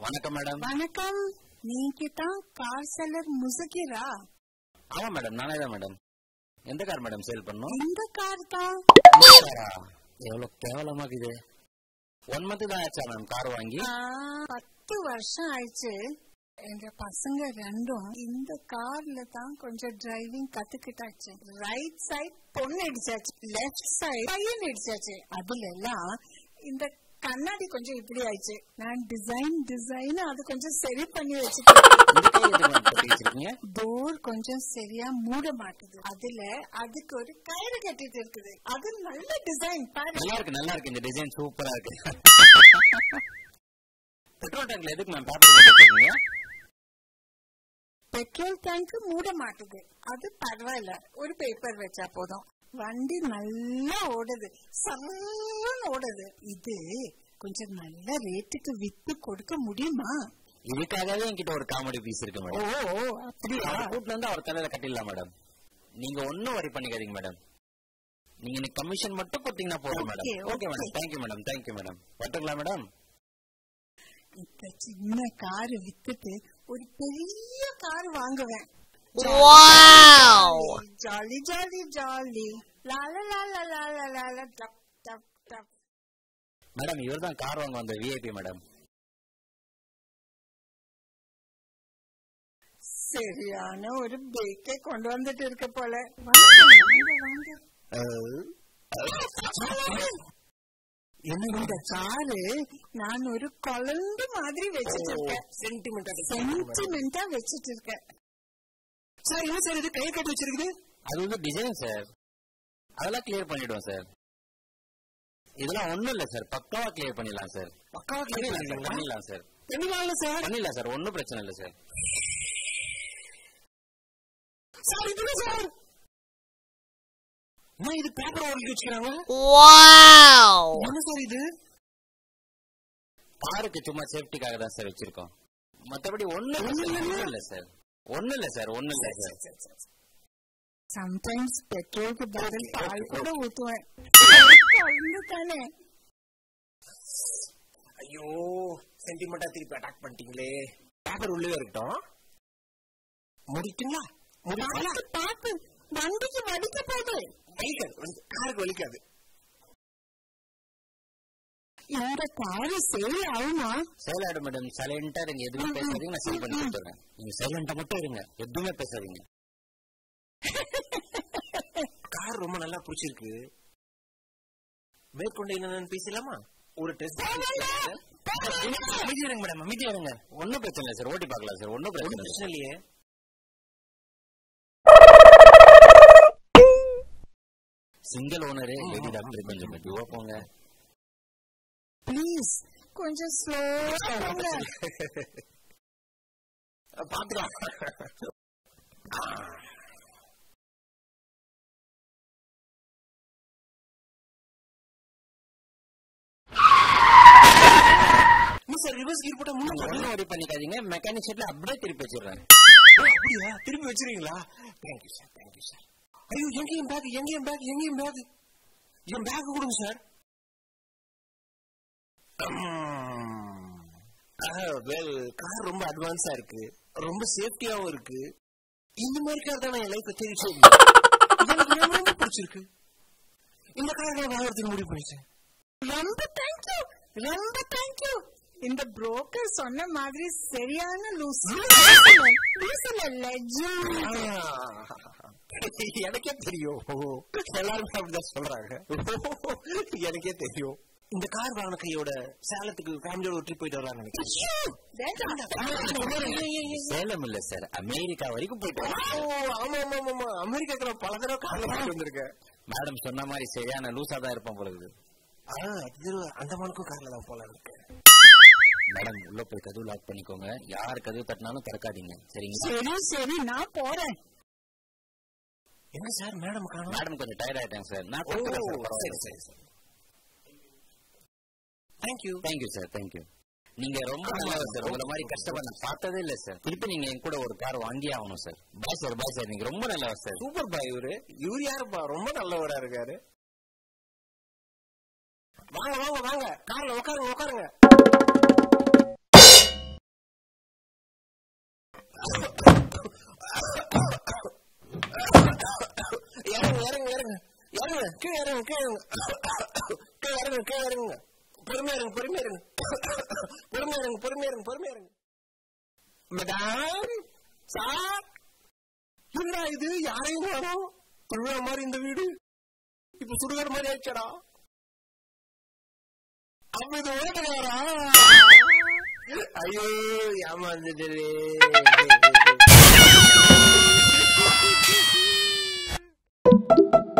வணக்கம் மேடம் வணக்கம் நீங்க தான் கார் செல்லர் முசகிரா ஆமா மேடம் நானே தான் மேடம் எந்த கார் மேடம் சேல் பண்ணும் இந்த கார் தான் எவ்வளவு கேவலமா இருக்குது ஒன் மந்த் தான் ஆச்சா மேம் கார் வாங்கி ஆ, பத்து வருஷம் ஆயிடுச்சு எங்க பசங்க ரெண்டும் இந்த கார்ல தான் கொஞ்சம் டிரைவிங் கத்துக்கிட்டாச்சு ரைட் சைடு பொண்ணு அடிச்சாச்சு லெஃப்ட் சைடு பையன் அடிச்சாச்சு அதுல எல்லாம் இந்த கண்ணாடி கொஞ்சம் இப்படி ஆயிடுச்சு நான் டிசைன் டிசைன் அது கொஞ்சம் சரி பண்ணி வச்சுட்டேன் இந்த கை எதுக்கு மேம் கட்டி வச்சிருக்கீங்க டோர் கொஞ்சம் சரியா மூட மாட்டுது அதுல அதுக்கு ஒரு கயிறு கட்டிட்டு இருக்குது அது நல்ல டிசைன் பாரு நல்லா இருக்கு நல்லா இருக்கு இந்த டிசைன் சூப்பரா இருக்கு பெட்ரோல் டேங்க்ல எதுக்கு மேம் பேப்பர் போட்டு வச்சிருக்கீங்க பெட்ரோல் டேங்க் மூட மாட்டுது அது பரவாயில்ல ஒரு பேப்பர் வச்சா போதும் வண்டி நல்லா ஓடுது சரன்னு ஓடுது இது கொஞ்சம் நல்ல ரேட்டுக்கு வித்து கொடுக்க முடியுமா இதுக்காகவே என்கிட்ட ஒரு காமெடி பீஸ் இருக்கு ஓ மேடம் ஓ, அப்படியா கூட்டில இருந்து அவர் தலையில கட்டிடலாம் மேடம் நீங்க ஒன்னும் வரி பண்ணிக்காதீங்க மேடம் நீங்க எனக்கு கமிஷன் மட்டும் கொடுத்தீங்கன்னா போதும் madam Okay, okay madam okay. Thank you madam thank you மேடம் பட்டுங்களா மேடம் இந்த சின்ன கார் வித்துட்டு ஒரு பெரிய கார் வாங்குவேன் ஜாலி ஜாலி ஜாலி லால லால லால லால டப் டப் டப் மேடம் இவர் தான் கார் வாங்க வந்த விஐபி மேடம் சரியான ஒரு பேக்கை கொண்டு வந்துட்டு இருக்க போல வாங்க, வாங்க, வாங்க. என்ன இந்த காரு நான் ஒரு குழந்தை மாதிரி வச்சிட்டு இருக்கேன் சென்டிமெண்டா சென்டிமெண்டா வச்சிட்டு இருக்கேன் சார் என்ன சார் இது கை கட்டி வச்சிருக்குது அது வந்து டிசைன் சார் அதெல்லாம் கிளியர் பண்ணிடுவோம் சார் இதெல்லாம் ஒண்ணும் இல்ல சார் பக்காவா கிளியர் பண்ணிடலாம் சார் பக்காவா கிளியர் பண்ணிடலாம் சார் பண்ணிடலாம் சார் பண்ணிடலாம் சார் ஒன்னும் பிரச்சனை இல்ல சார் சார் இது சார் என்ன இது பேப்பர் ஓடி வச்சுக்கிறாங்க என்ன சார் இது காருக்கு சும்மா சேஃப்டிக்காக தான் சார் வச்சிருக்கோம் மத்தபடி ஒண்ணும் ஒண்ணும் இல்ல சார் ஒண்ணும் இல்ல சார் ஒண்ணும் இல்ல சார் சம்டைம்ஸ் பெட்ரோலுக்கு பதில் பால் கூட ஊத்துவேன் குழந்தை தானே ஐயோ சென்டிமெண்டா திருப்பி அட்டாக் பண்ணிட்டீங்களே பேப்பர் உள்ளே இருக்கட்டும் முடிட்டுங்களா முடிக்கலாம் பார்த்து பார்த்து வண்டிக்கு வடிக்க போகுது வலிக்காது வலி- காருக்கு வலிக்காது இந்த காரு சேல் ஆகுமா சைலண்ட் மேடம் சைலண்டா நீங்க எதுவுமே பேசாதீங்க நான் சேல் பண்ணி கொடுத்துறேன் நீங்க சைலண்டா மட்டும் இருங்க எதுவுமே பேசாதீங்க கார் ரொம்ப நல்லா பிடிச்சிருக்கு மேற்கொண்டு என்னன்னு பேசலாமா ஒரு டெஸ்ட் அமைதியா இருங்க மேடம் அமைதியா இருங்க ஒன்னும் பிரச்சனை இல்லை சார் ஓட்டி பார்க்கலாம் சார் ஒன்னும் பிரச்சனை இல்லை பிரச்சனை இல்லையே சிங்கிள் ஓனரு லேடி டாக்டர் கொஞ்சம் மெதுவா போங்க ப்ளீஸ் கொஞ்சம் ஸ்லோ போங்க பாத்துக்கலாம் சார் ரிவர்ஸ் கீர் போட்டா முன்னாடி ஒன்னும் ஓடி பண்ணிக்காதீங்க மெக்கானிக் ஷெட்ல அப்படியே திருப்பி வச்சிடுறேன் அப்படியா திருப்பி வச்சிருக்கீங்களா தேங்க்யூ சார் தேங்க்யூ சார் ஐயோ எங்கேயும் பேக் எங்கேயும் பேக் எங்கேயும் பேக் என் பேக் கொடுங்க சார் வெல் கார் ரொம்ப அட்வான்ஸா இருக்கு ரொம்ப சேஃப்டியாவும் இருக்கு இந்த மாதிரி கார் தான் என் லைஃப் தெரிவிச்சு எனக்கு ரொம்ப ரொம்ப பிடிச்சிருக்கு இந்த கார் நான் வாங்குறதுக்கு முடிவு பண்ணிட்டேன் ரொம்ப தேங்க்யூ ரொம்ப தேங்க்யூ இந்த புரோக்கர் சொன்ன மாதிரி சரியான லூஸ் லூசுல லெஜண்ட் எனக்கே தெரியும் எல்லாருமே அப்படிதான் சொல்றாங்க எனக்கே தெரியும் இந்த கார் வாங்கின கையோட சேலத்துக்கு ஃபேமிலியோட ஒரு ட்ரிப் போயிட்டு வரலாம்னு நினைக்கிறேன் சேலம் இல்ல சார் அமெரிக்கா வரைக்கும் போயிட்டு வரேன். ஓ ஆமா ஆமா ஆமா, ஆமா அமெரிக்காக்கு நான் பல தடவை கார்ல போயிட்டு வந்திருக்கேன் மேடம் சொன்ன மாதிரி சரியான லூசா தான் இருப்பான் போல இருக்குது ஆ இது அந்தமானுக்கும் கார்ல தான் போல இருக்கு மேடம் உள்ள போய் கதவு லாக் பண்ணிக்கோங்க யார் கதவு தட்டினாலும் திறக்காதீங்க சரிங்களா சரி சரி நான் போறேன் என்ன சார் மேடம் காணும் மேடம் கொஞ்சம் டயர்ட் ஆயிட்டாங்க சார் நான் ஓ கொடுத்துறேன் சரி சார் சரி சரி தேங்க்யூ தேங்க்யூ சார் தேங்க்யூ நீங்க ரொம்ப நல்லவர் சார் உங்களை மாதிரி கஷ்டப்பட நான் பார்த்ததே இல்ல சார் திருப்பி நீங்க என் கூட ஒரு கார் வாங்கியே ஆகணும் sir bye sir bye sir நீங்க ரொம்ப நல்லவர் சார் சூப்பர் பா இவரு இவரு யாருப்பா ரொம்ப நல்லவரா இருக்காரு வாங்க வாங்க வாங்க கார்ல உட்காருங்க உட்காருங்க இறங்கு இறங்கு இறங்கு இறங்கு கீழே இறங்கு கீழே இறங்கு கீழே இறங்கு கீழே இறங்குங்க பொறுமையா இருங்க பொறுமையா இருங்க பொறுமையா இருங்க பொறுமையா இருங்க பொறுமையா இருங்க மேடம் சார் என்ன இது யாரையும் காணோம் திருவிழா மாதிரி இந்த வீடு இப்ப சுடுகாடு மாதிரி ஆயிடுச்சடா அப்ப இது ஓட்டுக்காரா ஐயோ ஏமாந்துட்டு